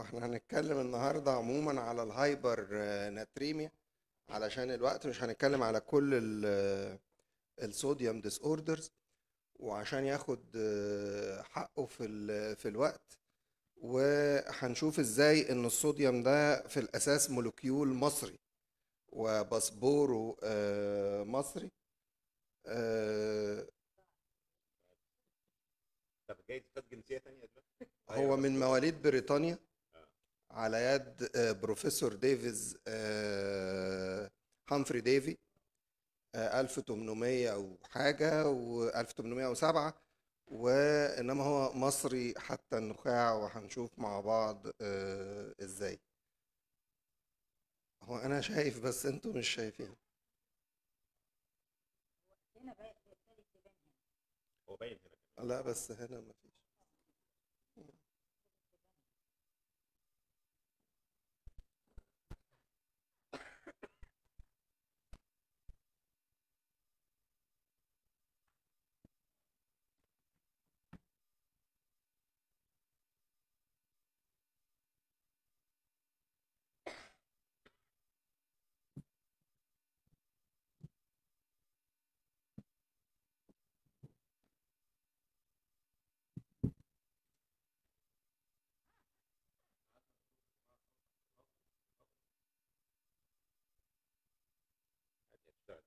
احنا هنتكلم النهارده عموما على الهايبر آه، ناتريميا علشان الوقت مش هنتكلم على كل ال- الصوديوم ديس اوردرز وعشان ياخد آه، حقه في ال- في الوقت وهنشوف ازاي ان الصوديوم ده في الاساس مولكيول مصري وباسبوره آه، مصري آه، طب جاي خد جنسيه ثانيه دلوقتي هو من مواليد بريطانيا على يد آه، بروفيسور ديفيز آه، هامفري ديفي آه، 1800 او حاجه و1807 وانما هو مصري حتى النخاع وهنشوف مع بعض آه، ازاي هو انا شايف بس انتوا مش شايفين هو باين هنا كمان لا بس هنا مفيش عادي هتشتغل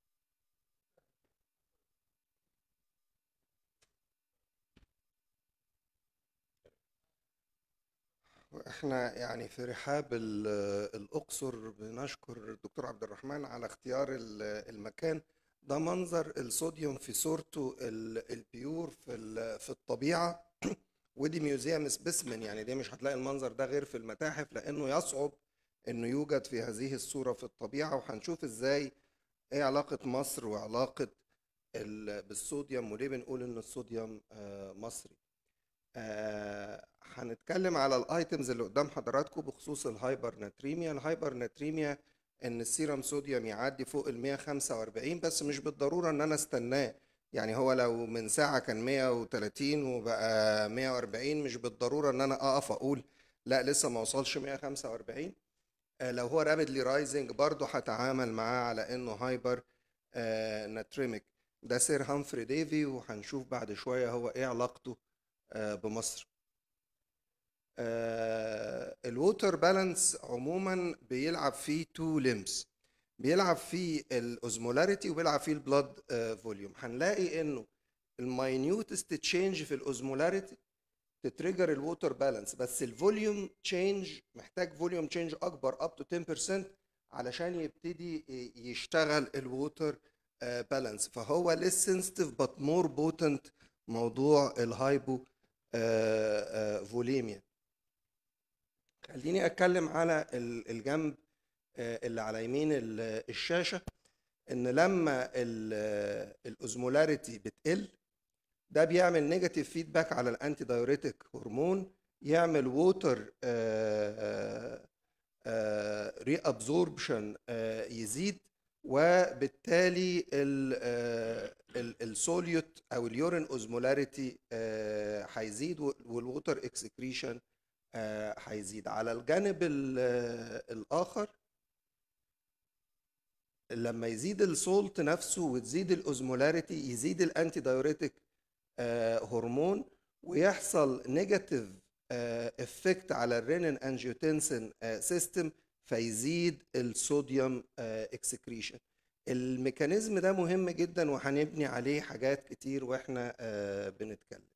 احنا يعني في رحاب ال- الأقصر بنشكر الدكتور عبد الرحمن على اختيار ال- المكان ده منظر الصوديوم في صورته ال- البيور في ال- في الطبيعة ودي ميوزيوم سبيسمن يعني دي مش هتلاقي المنظر ده غير في المتاحف لأنه يصعب إنه يوجد في هذه الصورة في الطبيعة وهنشوف إزاي إيه علاقة مصر وعلاقة ال- بالصوديوم وليه بنقول إن الصوديوم آه، مصري آه، هنتكلم على الايتمز اللي قدام حضراتكم بخصوص الهايبر ناتريميا الهايبر ناتريميا ان السيرم صوديوم يعدي فوق ال 145 بس مش بالضروره ان انا استناه يعني هو لو من ساعه كان 130 وبقى 140 مش بالضروره ان انا اقف اقول لا لسه ما وصلش 145 آه، لو هو رابيدلي رايزنج برضه هتعامل معاه على انه هايبر ناتريميك ده سير هامفري ديفي وهنشوف بعد شويه هو ايه علاقته آه، بمصر الووتر بالانس عموما بيلعب فيه تو ليمز بيلعب فيه الاوزمولاريتي وبيلعب فيه البلاد فوليوم هنلاقي انه الماينيوتست تشينج في الاوزمولاريتي تتريجر الووتر بالانس بس الفوليوم تشينج محتاج فوليوم تشينج اكبر اب تو 10% علشان يبتدي يشتغل الووتر بالانس فهو less sensitive but more potent موضوع الهايبو فوليميا خليني اتكلم على ال- الجنب آه، اللي على يمين ال- الشاشه ان لما الاوزمولاريتي بتقل ده بيعمل نيجاتيف فيدباك على الانتي دايوريتك هرمون يعمل ووتر ري ابزوربشن يزيد وبالتالي السوليوت او اليورين اوزمولاريتي هيزيد والووتر اكسكريشن هيزيد على الجانب ال- الاخر لما يزيد السولت نفسه وتزيد الاوزمولاريتي يزيد الانتي دايوريتك هرمون ويحصل نيجاتيف افكت على الرينين انجيوتنسين سيستم فيزيد الصوديوم اكسكريشن الميكانيزم ده مهم جدا وهنبني عليه حاجات كتير واحنا آه، بنتكلم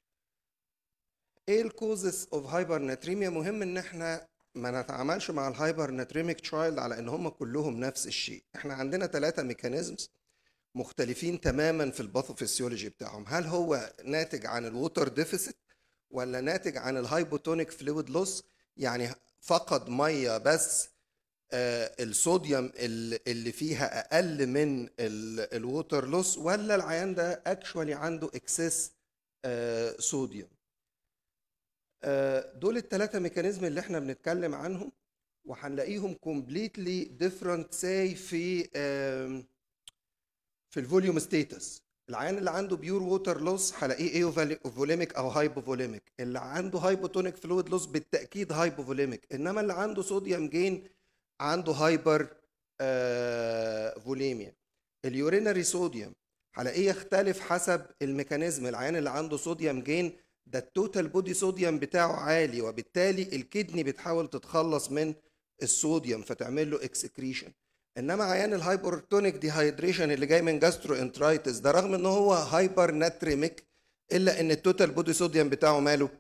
ايه الكوزس اوف هايبر ناتريميا مهم ان احنا ما نتعاملش مع الهايبر ناتريميك تشايلد على ان هم كلهم نفس الشيء احنا عندنا ثلاثة ميكانيزمز مختلفين تماما في الباثوفيسيولوجي بتاعهم هل هو ناتج عن الووتر ديفيسيت ولا ناتج عن الهايبوتونيك فلويد لوس يعني فقد ميه بس آه، الصوديوم ال- اللي فيها اقل من الووتر لوس ولا العيان ده اكشوالي عنده اكسس صوديوم آه، دول الثلاثه ميكانيزم اللي احنا بنتكلم عنهم وهنلاقيهم كومبليتلي ديفرنت ساي في آم، في الفوليوم ستيتس العيان اللي عنده بيور ووتر لوس هلاقيه ايوفوليميك او هايبوفوليميك اللي عنده هايبوتونيك فلويد لوس بالتاكيد هايبوفوليميك انما اللي عنده صوديوم جين عنده هايبر آه فوليميا اليورينري صوديوم هلاقيه يختلف حسب الميكانيزم العيان اللي عنده صوديوم جين ده التوتال بودي صوديوم بتاعه عالي وبالتالي الكدني بتحاول تتخلص من الصوديوم فتعمل له اكسكريشن انما عيان الهايبرتونيك ديهايدريشن اللي جاي من جاسترو انترايتس ده رغم ان هو هايبر ناتريميك الا ان التوتال بودي صوديوم بتاعه ماله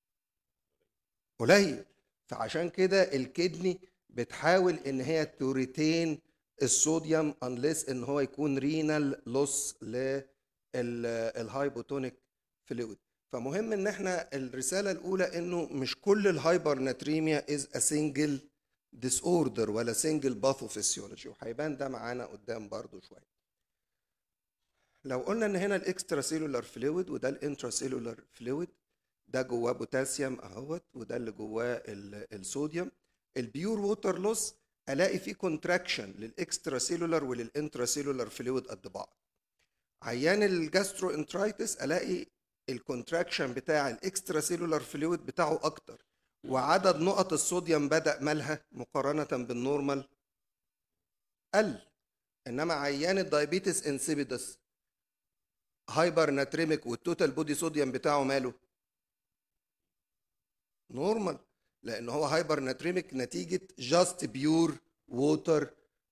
قليل فعشان كده الكدني بتحاول ان هي توريتين الصوديوم انليس ان هو يكون رينال لوس للهايبوتونيك فلويد فمهم ان احنا الرساله الاولى انه مش كل الهايبر ناتريميا از ا سنجل ديس اوردر ولا سنجل باثوفيسيولوجي وهيبان ده معانا قدام برضو شويه لو قلنا ان هنا الاكسترا سيلولار فلويد وده الانترا سيلولار فلويد ده جواه بوتاسيوم اهوت وده اللي جواه الصوديوم البيور ووتر لوس الاقي فيه كونتراكشن للاكسترا سيلولار وللانترا سيلولار فلويد قد بعض عيان الجاسترو انترايتس الاقي الكونتراكشن بتاع الاكسترا سيلولار فلويد بتاعه اكتر وعدد نقط الصوديوم بدا مالها مقارنه بالنورمال قل انما عيان الدايابيتس انسيبيدس هايبر ناتريميك والتوتال بودي صوديوم بتاعه ماله نورمال لان هو هايبر ناتريميك نتيجه جاست بيور ووتر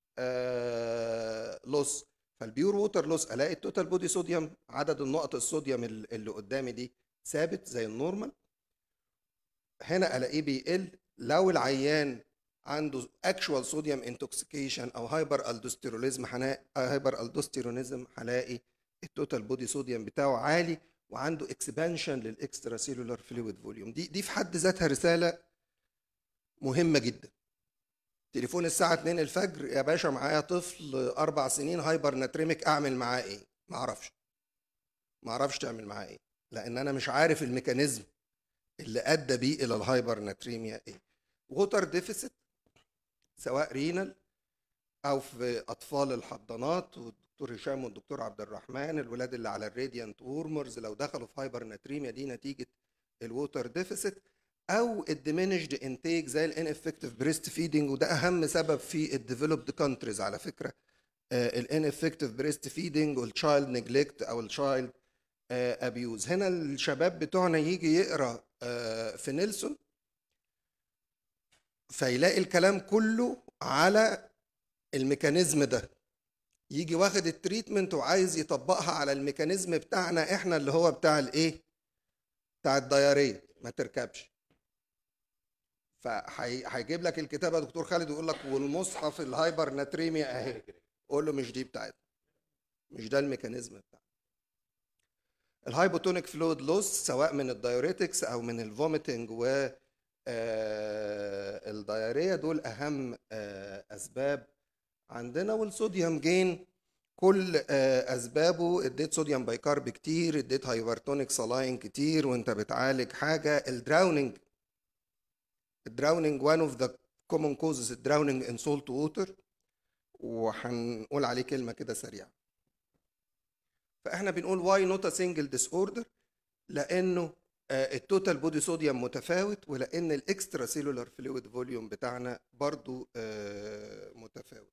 لوس فالبيور ووتر لوس الاقي التوتال بودي صوديوم عدد النقط الصوديوم اللي قدامي دي ثابت زي النورمال هنا الاقيه بيقل لو العيان عنده اكشوال صوديوم انتوكسيكيشن او هايبر الدوستيرونيزم هايبر الدوستيرونيزم هلاقي التوتال بودي صوديوم بتاعه عالي وعنده اكسبانشن للاكسترا سيلولار فلويد فوليوم دي دي في حد ذاتها رساله مهمه جدا تليفون الساعه 2 الفجر يا باشا معايا طفل اربع سنين هايبر ناتريميك اعمل معاه ايه ما اعرفش ما اعرفش تعمل معاه ايه لان انا مش عارف الميكانيزم اللي ادى بيه الى الهايبر ناتريميا ايه ووتر ديفيسيت سواء رينال او في اطفال الحضانات والدكتور هشام والدكتور عبد الرحمن الولاد اللي على الراديانت وورمرز لو دخلوا في هايبر ناتريميا دي نتيجه الووتر ديفيسيت او الديمينشد انتيك زي الان افكتيف بريست فيدنج وده اهم سبب في الديفلوبد كونتريز على فكره الان افكتيف بريست فيدنج والتشايلد نيجلكت او التشايلد ابيوز هنا الشباب بتوعنا يجي يقرا في نيلسون فيلاقي الكلام كله على الميكانيزم ده يجي واخد التريتمنت وعايز يطبقها على الميكانيزم بتاعنا احنا اللي هو بتاع الايه بتاع الدياريه ما تركبش فهيجيب لك الكتاب يا دكتور خالد ويقول لك والمصحف الهايبر ناتريميا اهي قول له مش دي بتاعتنا مش ده الميكانيزم بتاعنا الهايبوتونيك فلويد لوس سواء من الدايوريتكس او من الفوميتنج و الدياريه دول اهم اسباب عندنا والصوديوم جين كل اسبابه اديت صوديوم بايكارب كتير اديت هايبرتونيك صلاين كتير وانت بتعالج حاجه الدراوننج الدراوننج وان اوف ذا كومن كوزز الدراوننج ان سولت ووتر وهنقول عليه كلمه كده سريعه فاحنا بنقول واي نوت ا سنجل ديس اوردر لانه التوتال بودي صوديوم متفاوت ولان الاكسترا سيلولار فلويد فوليوم بتاعنا برضو متفاوت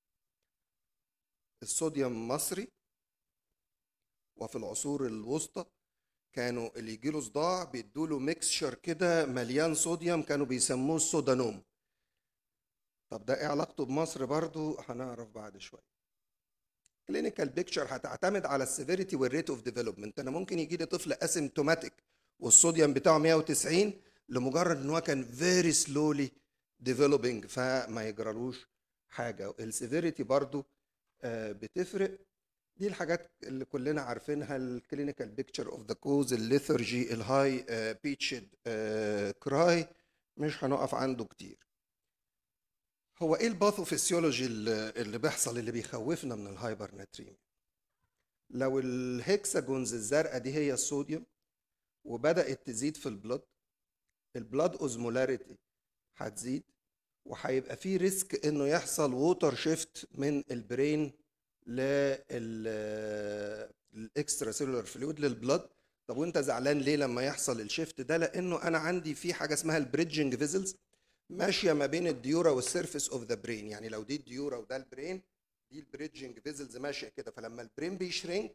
الصوديوم مصري وفي العصور الوسطى كانوا اللي يجيله صداع بيدوا له ميكسشر كده مليان صوديوم كانوا بيسموه السودانوم طب ده ايه علاقته بمصر برضو هنعرف بعد شويه كلينيكال بيكتشر هتعتمد على السيفيريتي والريت اوف ديفلوبمنت انا ممكن يجي لي طفل اسيمتوماتيك والصوديوم بتاعه 190 لمجرد ان هو كان فيري سلولي ديفلوبينج فما يجرالوش حاجه السيفيريتي برضو بتفرق دي الحاجات اللي كلنا عارفينها الكلينيكال بيكتشر اوف ذا كوز الليثرجي الهاي بيتشد كراي مش هنقف عنده كتير هو ايه الباثوفيسيولوجي اللي بيحصل اللي بيخوفنا من الهايبر ناتريميا لو الهكساجونز الزرقاء دي هي الصوديوم وبدات تزيد في البلد البلاد اوزمولاريتي هتزيد وهيبقى في ريسك انه يحصل ووتر شيفت من البرين الاكسترا سيلولار فلويد للبلد طب وانت زعلان ليه لما يحصل الشيفت ده لانه انا عندي في حاجه اسمها البريدجنج فيزلز ماشيه ما بين الديورا والسيرفيس اوف ذا برين يعني لو دي الديورا وده البرين دي البريدجنج فيزلز ماشيه كده فلما البرين بيشرينك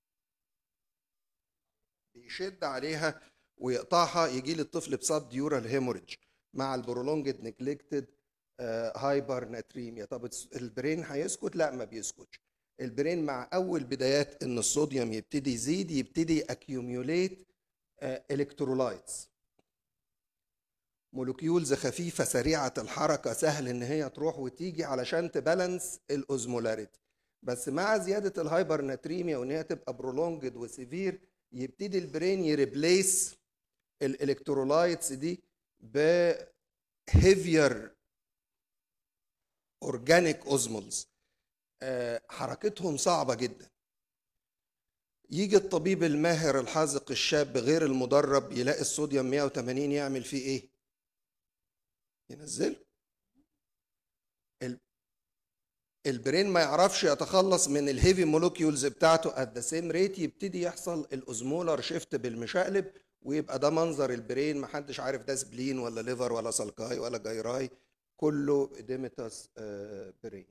بيشد عليها ويقطعها يجي للطفل بسب ديورال هيموريدج مع البرولونجد نجلكتد هايبر ناتريميا طب البرين هيسكت لا ما بيسكتش البرين مع اول بدايات ان الصوديوم يبتدي يزيد يبتدي اكيوميوليت الكترولايتس مولكيولز خفيفه سريعه الحركه سهل ان هي تروح وتيجي علشان تبالانس الاوزمولاريتي بس مع زياده الهايبر ناتريميا وان هي تبقى برولونجد وسيفير يبتدي البرين يريبليس الالكترولايتس دي ب هيفير اورجانيك اوزمولز حركتهم صعبه جدا يجي الطبيب الماهر الحاذق الشاب غير المدرب يلاقي الصوديوم 180 يعمل فيه ايه ينزله ال- البرين ما يعرفش يتخلص من الهيفي مولوكيولز بتاعته ات ذا سيم ريت يبتدي يحصل الاوزمولار شيفت بالمشقلب ويبقى ده منظر البرين محدش عارف ده سبلين ولا ليفر ولا سلكاي ولا جيراي كله اديمتاس برين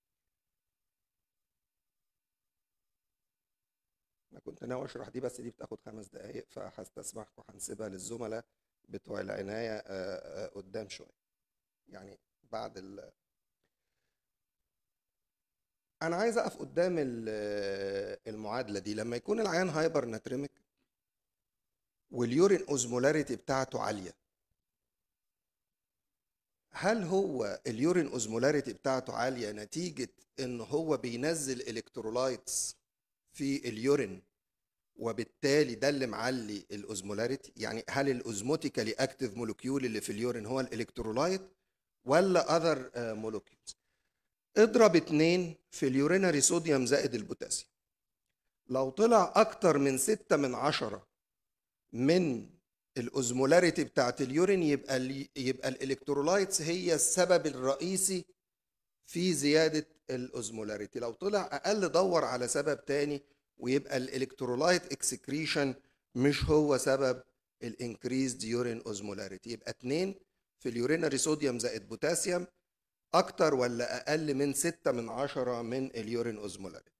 انا كنت ناوي اشرح دي بس دي بتاخد خمس دقايق فهستسمح وهنسيبها للزملاء بتوع العنايه آه، آه، قدام شويه يعني بعد ال انا عايز اقف قدام ال- المعادله دي لما يكون العيان هايبر ناتريميك واليورين اوزمولاريتي بتاعته عاليه هل هو اليورين اوزمولاريتي بتاعته عاليه نتيجه ان هو بينزل الكترولايتس في اليورين وبالتالي ده اللي معلي الاوزمولاريتي يعني هل الاوزموتيكالي اكتيف مولكيول اللي في اليورين هو الالكترولايت ولا اذر مولكيولز اضرب اتنين في اليورينري صوديوم زائد البوتاسيوم لو طلع اكتر من ستة من عشرة من الاوزمولاريتي بتاعت اليورين يبقى ال يبقى الالكترولايتس هي السبب الرئيسي في زيادة الاوزمولاريتي لو طلع اقل دور على سبب تاني ويبقى الالكترولايت اكسكريشن مش هو سبب الانكريزد يورين اوزمولاريتي يبقى اتنين في اليورينري صوديوم زائد بوتاسيوم اكتر ولا اقل من ستة من عشرة من اليورين اوزمولاريتي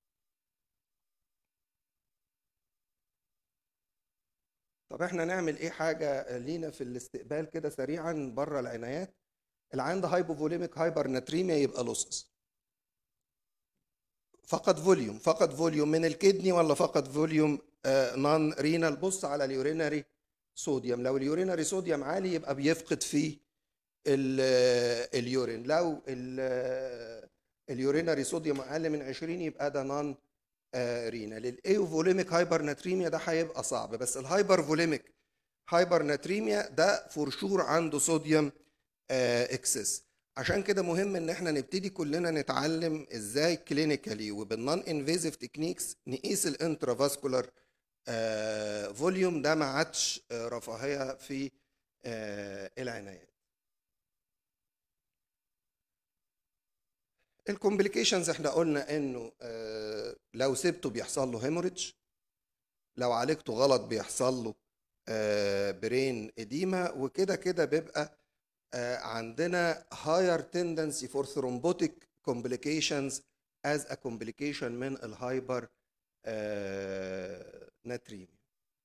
طب احنا نعمل ايه حاجة لينا في الاستقبال كده سريعا بره العنايات العيان ده هايبوفوليميك هايبر ناتريميا يبقى لوسس فقد فوليوم فقد فوليوم من الكدني ولا فقد فوليوم نون رينال بص على اليورينري صوديوم لو اليورينري صوديوم عالي يبقى بيفقد فيه ال- اليورين لو ال- اليورينري صوديوم اقل من 20 يبقى ده نون رينال الايوفوليميك هايبر ناتريميا ده هيبقى صعب بس الهايبر فوليميك هايبر ناتريميا ده فور شور عنده صوديوم اكسس عشان كده مهم ان احنا نبتدي كلنا نتعلم ازاي كلينيكالي وبالنون انفيزيف تكنيكس نقيس الانترافاسكولار فوليوم ده ما عادش آه، رفاهيه في آه، العنايات الكومبليكيشنز احنا قلنا انه آه، لو سبته بيحصل له هيموريدج لو عالجته غلط بيحصل له برين اديما وكده كده بيبقى آه، عندنا higher tendency for thrombotic complications as a complication من الهايبر ناتريميا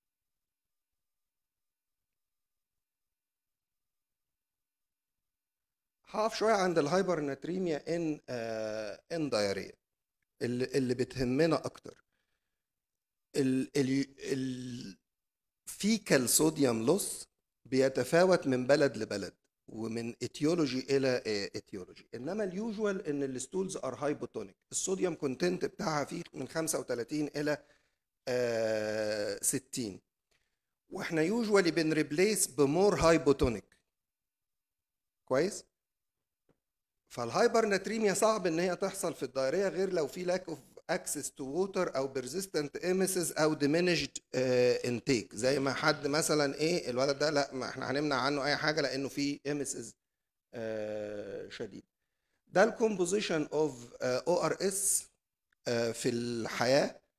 هقف شويه عند الهايبر ناتريميا ان ان دايريا اللي, اللي بتهمنا اكتر ال ال ال فيكال صوديوم لوس بيتفاوت من بلد لبلد ومن اتيولوجي الى اتيولوجي انما اليوجوال ان الستولز ار هايبوتونيك الصوديوم كونتنت بتاعها فيه من 35 الى آه، 60 واحنا يوجوالي بنريبليس بمور هايبوتونيك كويس فالهايبر ناتريميا صعب ان هي تحصل في الدايريه غير لو في لاك اوف اكسس تو ووتر او بيرزيستنت ايميسز او ديمينيشد انتيك زي ما حد مثلا ايه الولد ده لا ما احنا هنمنع عنه اي حاجه لانه في ايميسز شديد ده الكومبوزيشن اوف او ار اس في الحياه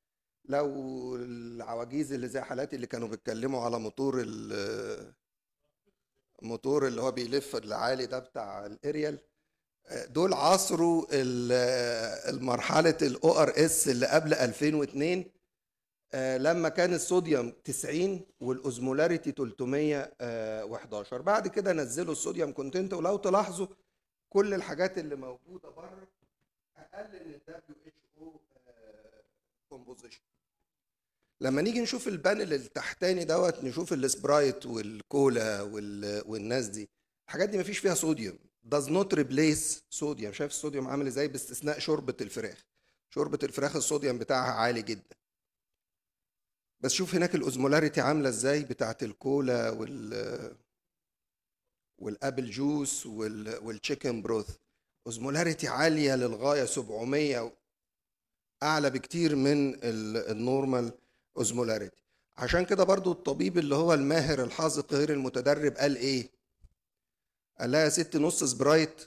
لو العواجيز اللي زي حالاتي اللي كانوا بيتكلموا على موتور ال موتور اللي هو بيلف العالي ده بتاع الاريال دول عصروا ال- المرحلة الاو ار اس اللي قبل 2002 آه، لما كان الصوديوم 90 والاوزمولاريتي 311 بعد كده نزلوا الصوديوم كونتنت ولو تلاحظوا كل الحاجات اللي موجودة بره اقل من الدبليو اتش او كومبوزيشن لما نيجي نشوف البانل التحتاني دوت نشوف السبرايت والكولا وال... والناس دي الحاجات دي مفيش فيها صوديوم does not replace صوديوم شايف الصوديوم عامل ازاي باستثناء شوربة الفراخ شوربة الفراخ الصوديوم بتاعها عالي جدا بس شوف هناك الاوزمولاريتي عاملة ازاي بتاعت الكولا وال والابل جوس وال... والتشيكن بروث اوزمولاريتي عالية للغاية 700 اعلى بكتير من ال- النورمال اوزمولاريتي عشان كده برضو الطبيب اللي هو الماهر الحاذق غير المتدرب قال ايه قال لها يا ست نص سبرايت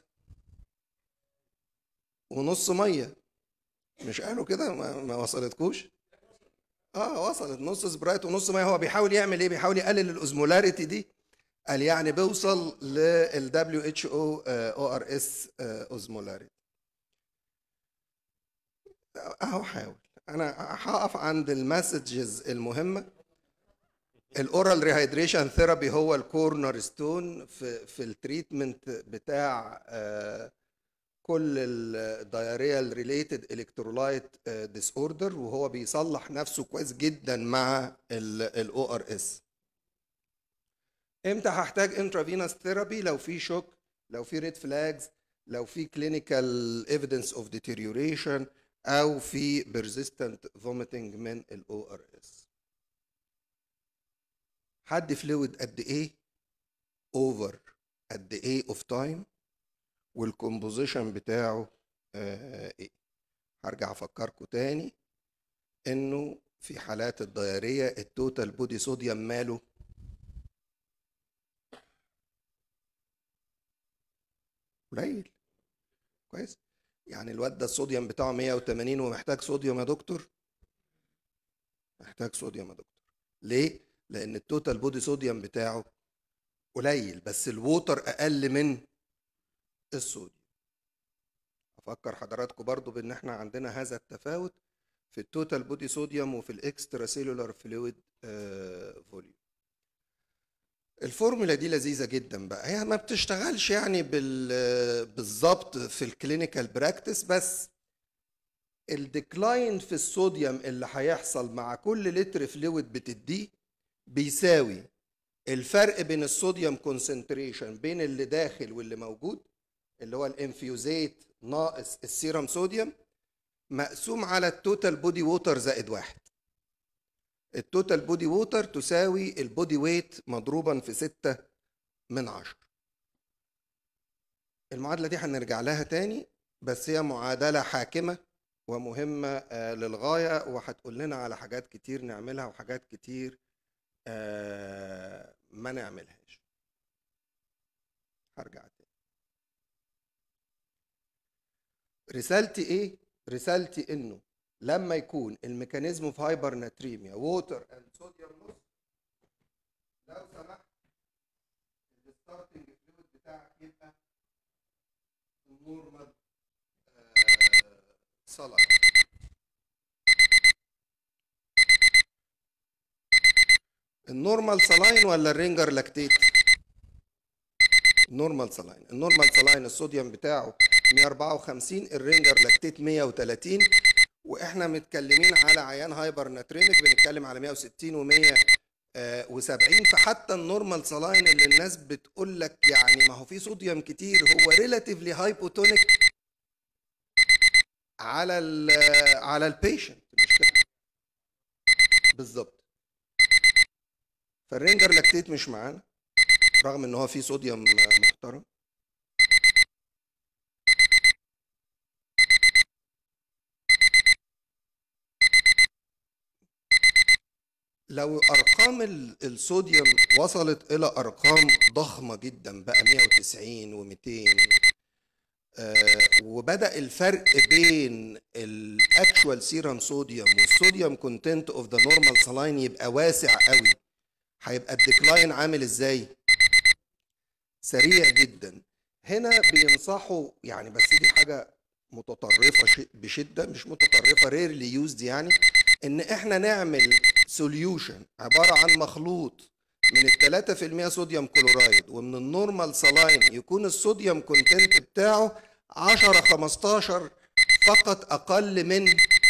ونص ميه مش قالوا كده ما, ما وصلتكوش اه وصلت نص سبرايت ونص ميه هو بيحاول يعمل ايه بيحاول يقلل الاوزمولاريتي دي قال يعني بيوصل لل WHO او ار اس اوزمولاريتي اهو حاول انا هقف عند المسجز المهمه الاورال ريهايدريشن ثيرابي هو الكورنر ستون في في التريتمنت بتاع آه، كل الدايريال ريليتد الكترولايت ديس اوردر وهو بيصلح نفسه كويس جدا مع الاو ار اس امتى هحتاج انترافينوس ثيرابي لو في شوك لو في ريد فلاجز لو في كلينيكال ايفيدنس اوف ديتيريوريشن او في بيرزيستنت فوميتنج من الاو ار اس حد فلويد قد ايه اوفر قد ايه اوف تايم والكومبوزيشن بتاعه آه، ايه هرجع افكركم تاني انه في حالات الدياريه التوتال بودي صوديوم ماله قليل كويس يعني الواد ده الصوديوم بتاعه 180 ومحتاج صوديوم يا دكتور محتاج صوديوم يا دكتور ليه لان التوتال بودي صوديوم بتاعه قليل بس الووتر اقل من الصوديوم افكر حضراتكم برضو بان احنا عندنا هذا التفاوت في التوتال بودي صوديوم وفي الاكسترا سيلولار فلويد فوليوم الفورمولا دي لذيذة جدا بقى هي ما بتشتغلش يعني بال بالظبط في الكلينيكال براكتس بس الديكلاين في الصوديوم اللي هيحصل مع كل لتر فلويد بتديه بيساوي الفرق بين الصوديوم كونسنتريشن بين اللي داخل واللي موجود اللي هو الانفيوزيت ناقص السيرم صوديوم مقسوم على التوتال بودي ووتر زائد واحد التوتال بودي ووتر تساوي البودي ويت مضروبا في ستة من عشر المعادلة دي هنرجع لها تاني بس هي معادلة حاكمة ومهمة آه، للغاية وهتقول لنا على حاجات كتير نعملها وحاجات كتير آه، ما نعملهاش هرجع تاني رسالتي ايه رسالتي انه لما يكون الميكانيزم في هايبر ناتريميا ووتر اند صوديوم لوس لو سمحت الستارتنج فلويد بتاعك يبقى نورمال صلاة النورمال سلاين ولا الرينجر لاكتيت النورمال سلاين النورمال سلاين الصوديوم بتاعه 154 الرينجر لاكتيت 130 واحنا متكلمين على عيان هايبر ناتريميك بنتكلم على 160 و100 و70 فحتى النورمال سلاين اللي الناس بتقول لك يعني ما هو في صوديوم كتير هو ريلاتيفلي هايبوتونيك على ال على البيشنت مش كده بالظبط فالرينجر لاكتيت مش معانا رغم ان هو فيه صوديوم محترم لو ارقام ال- الصوديوم وصلت الى ارقام ضخمه جدا بقى 190 و200 آه، وبدا الفرق بين الاكشوال سيرم صوديوم والصوديوم كونتنت اوف ذا نورمال سلاين يبقى واسع قوي هيبقى الديكلاين عامل ازاي سريع جدا هنا بينصحوا يعني بس دي حاجه متطرفه ش- بشده مش متطرفه ريرلي يوزد يعني ان احنا نعمل سوليوشن عباره عن مخلوط من ال 3% صوديوم كلورايد ومن النورمال سلاين يكون الصوديوم كونتنت بتاعه 10 15 فقط اقل من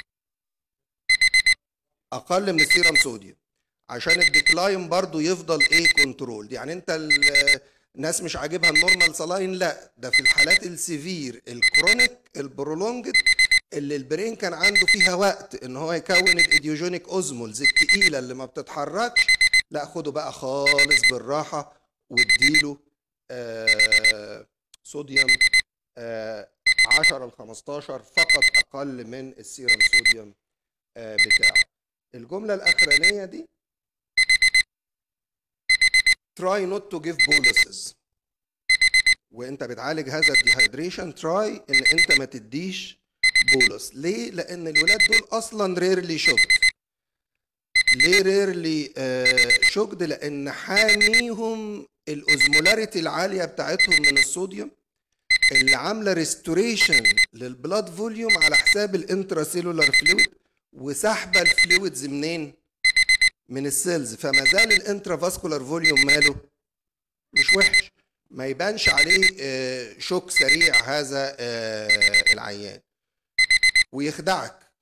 اقل من السيرم صوديوم عشان الديكلاين برضو يفضل ايه كنترول يعني انت ال- الناس مش عاجبها النورمال سلاين لا ده في الحالات السيفير الكرونيك البرولونجد اللي البرين كان عنده فيها وقت ان هو يكون الايديوجينيك اوزمولز التقيله اللي ما بتتحركش لا خده بقى خالص بالراحه واديله آه صوديوم آه 10 ل 15 فقط اقل من السيرم صوديوم آه بتاعه الجمله الاخرانيه دي try not to give boluses وانت بتعالج هذا الديهايدريشن تراي ان انت ما تديش بولس ليه لان الولاد دول اصلا ريرلي شوكد ليه ريرلي شوكد لان حاميهم الاوزمولاريتي العاليه بتاعتهم من الصوديوم اللي عامله ريستوريشن للبلاد فوليوم على حساب الانتراسيلولار فلويد وسحبه الفلويدز منين من السيلز فما زال الانترافاسكولار فوليوم ماله مش وحش ما يبانش عليه آه، شوك سريع هذا آه، العيان ويخدعك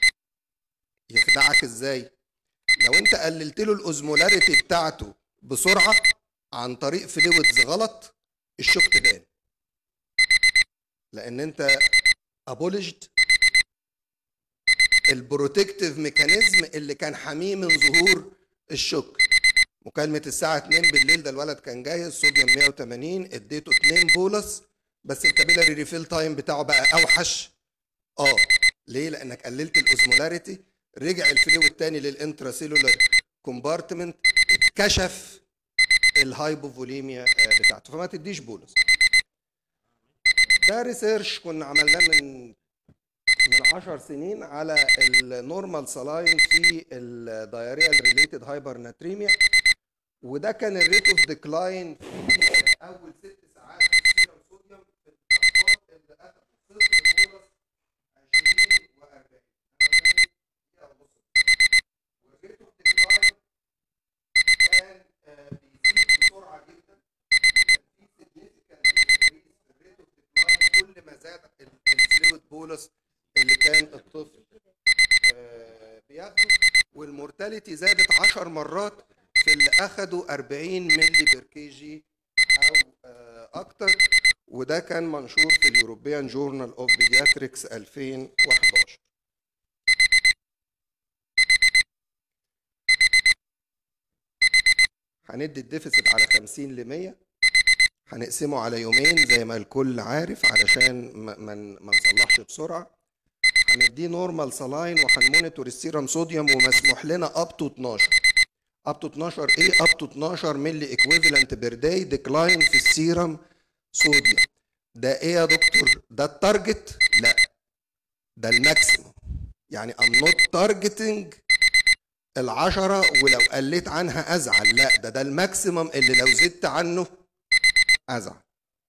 يخدعك ازاي لو انت قللت له الاوزمولاريتي بتاعته بسرعه عن طريق فلويدز غلط الشوك تبان لان انت ابولجد البروتكتيف ميكانيزم اللي كان حاميه من ظهور الشوك مكالمة الساعة 2 بالليل ده الولد كان جاي الصوديوم 180 اديته 2 بولس بس الكابيلاري ريفيل تايم بتاعه بقى اوحش اه ليه؟ لانك قللت الاوزمولاريتي رجع الفلويد تاني للانتراسيلولار كومبارتمنت اتكشف الهايبوفوليميا آه، بتاعته فما تديش بولس ده ريسيرش كنا عملناه من من 10 سنين على النورمال سلاين في الدايريا ريليتد هايبرناتريميا وده كان الريت اوف ديكلاين في اول ست ساعات في السيرم صوديوم في الاطفال اللي اخذوا صفر بولس 20 و40 والريت اوف ديكلاين كان آه، بيزيد بسرعه جدا كان في significant increase في الريت اوف ديكلاين كل ما زاد الفلويد بولس اللي كان الطفل آه، بياخده والمورتاليتي زادت 10 مرات في اللي اخدوا 40 مللي بير كي جي او آه، اكتر وده كان منشور في اليوروبيان جورنال اوف بيدياتريكس 2011 هندي الديفيسيت على 50 ل 100 هنقسمه على يومين زي ما الكل عارف علشان ما, ما, ما نصلحش بسرعه هنديه نورمال سلاين وهنمونيتور السيرم صوديوم ومسموح لنا اب تو 12 اب تو 12 ايه اب تو 12 ملي ايكويفالنت بير داي ديكلاين في السيرم صوديوم ده ايه يا دكتور ده التارجت لا ده الماكسيموم يعني ام نوت تارجتنج العشرة ولو قلت عنها ازعل لا ده ده الماكسيمم اللي لو زدت عنه ازعل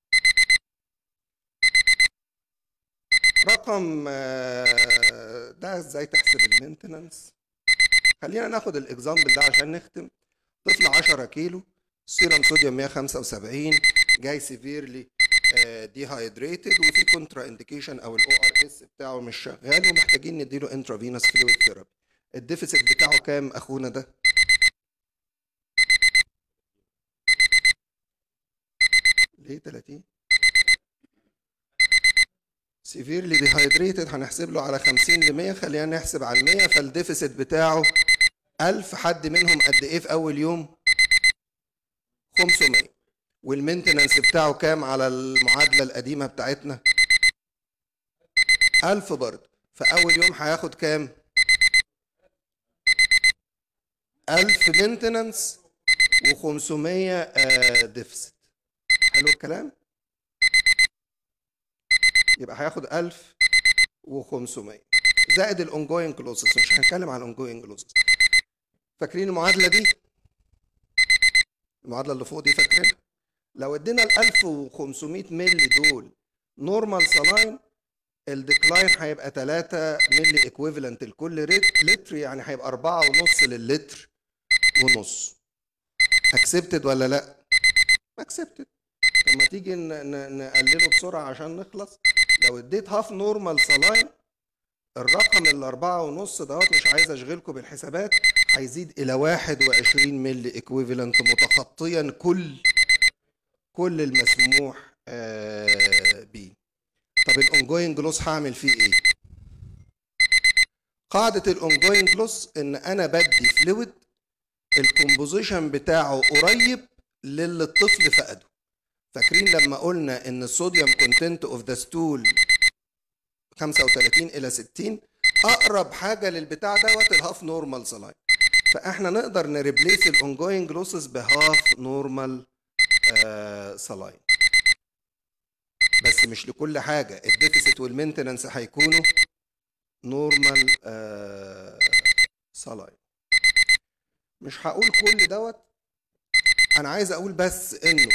رقم آه، ده ازاي تحسب المينتننس خلينا ناخد الاكزامبل ده عشان نختم طفل 10 كيلو سيرم صوديوم 175 جاي سيفيرلي ديهايدريتد وفي كونترا انديكيشن او الاو ار اس بتاعه مش شغال ومحتاجين نديله انترافينوس فلويد ثيرابي الديفيسيت بتاعه كام اخونا ده ليه 30 سيفيرلي ديهايدريتد هنحسب له على 50 ل 100 خلينا نحسب على 100 فالديفيسيت بتاعه 1000 حد منهم قد ايه في اول يوم 500 والمينتننس بتاعه كام على المعادله القديمه بتاعتنا 1000 برضه فاول يوم هياخد كام 1000 مينتننس و500 ديفيسيت حلو الكلام يبقى هياخد 1500 زائد الاونجوينج لوسز مش هنتكلم عن الاونجوينج لوسز فاكرين المعادله دي المعادله اللي فوق دي فاكرينها لو ادينا ال 1500 مللي دول نورمال سلاين الديكلاين هيبقى 3 مللي ايكويفالنت لكل ريت- لتر يعني هيبقى 4 ونص للتر ونص اكسبتد ولا لا اكسبتد طب ما تيجي ن- ن- نقلله بسرعه عشان نخلص لو اديت هاف نورمال سلاين الرقم الأربعة ونص دوت مش عايز أشغلكم بالحسابات هيزيد إلى 21 ملي إكويفالنت متخطيا كل كل المسموح آه، بيه طب الأونجوينج لوس هعمل فيه إيه؟ قاعدة الأونجوينج لوس إن أنا بدي فلويد الكومبوزيشن بتاعه قريب للي الطفل فقده فاكرين لما قلنا إن الصوديوم كونتنت أوف ذا ستول 35 الى 60 اقرب حاجه للبتاع دوت الهاف نورمال سلاين فاحنا نقدر نريبليس الاونجوينج لوسز بهاف نورمال سلاين بس مش لكل حاجه الديفيسيت والمينتننس هيكونوا نورمال سلاين مش هقول كل دوت انا عايز اقول بس انه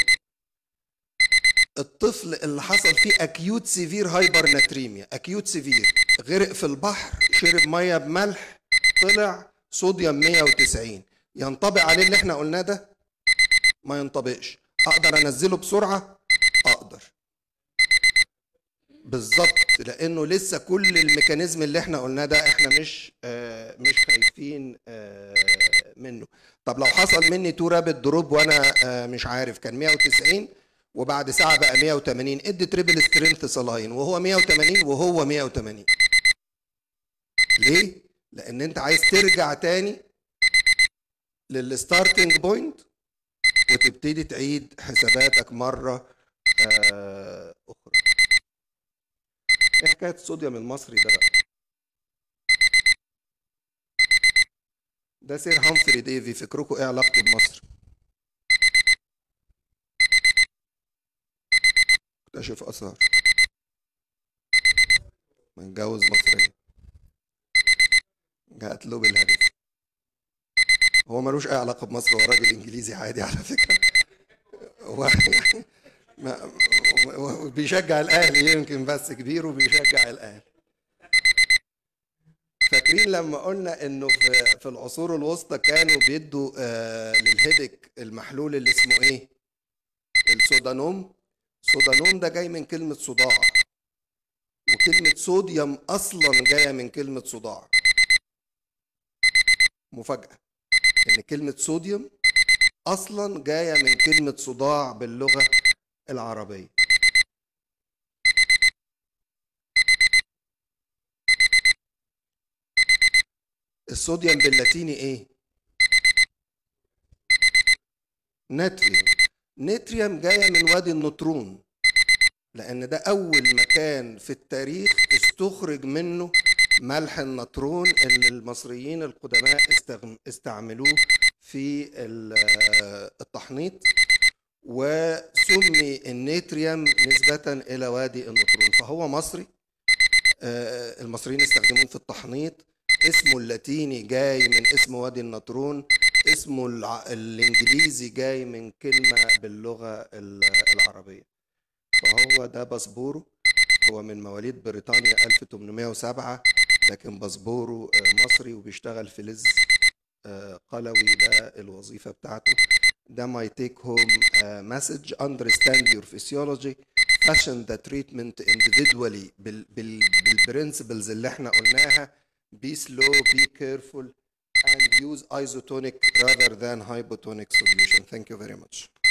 الطفل اللي حصل فيه اكيوت سيفير هايبر ناتريميا اكيوت سيفير غرق في البحر شرب ميه بملح طلع صوديوم 190 ينطبق عليه اللي احنا قلناه ده ما ينطبقش اقدر انزله بسرعه اقدر بالظبط لانه لسه كل الميكانيزم اللي احنا قلناه ده احنا مش آه مش خايفين آه منه طب لو حصل مني تو رابط دروب وانا آه مش عارف كان 190 وبعد ساعه بقى 180 ادي تريبل سترينث صلاين وهو 180 وهو 180 ليه؟ لان انت عايز ترجع تاني للستارتنج بوينت وتبتدي تعيد حساباتك مره آه اخرى ايه حكايه الصوديوم المصري ده بقى ده سير هامفري ديفي فكركم ايه علاقته بمصر اكتشف اثار متجوز مصرية جات له بالهدف هو ملوش اي علاقه بمصر هو راجل انجليزي عادي على فكره هو يعني ما هو بيشجع الاهلي يمكن بس كبير وبيشجع الاهلي فاكرين لما قلنا انه في في العصور الوسطى كانوا بيدوا آه للهيدك المحلول اللي اسمه ايه السودانوم سودانوم ده جاي من كلمة صداع وكلمة صوديوم أصلا جاية من كلمة صداع مفاجأة إن كلمة صوديوم أصلا جاية من كلمة صداع باللغة العربية الصوديوم باللاتيني إيه؟ ناتريوم نتريوم جاية من وادي النطرون لأن ده أول مكان في التاريخ استخرج منه ملح النطرون اللي المصريين القدماء استغم- استعملوه في ال- التحنيط وسمي النيتريوم نسبة إلى وادي النطرون فهو مصري آه، المصريين استخدموه في التحنيط اسمه اللاتيني جاي من اسم وادي النطرون اسمه الع... الانجليزي جاي من كلمة باللغة ال- العربية فهو ده باسبوره هو من مواليد بريطانيا 1807 لكن باسبوره آه، مصري وبيشتغل في لز آه، قلوي ده الوظيفة بتاعته ده my take home uh, message understand your physiology fashion the treatment individually بال, بال, بالprinciples اللي احنا قلناها be slow be careful and use isotonic rather than hypotonic solution thank you very much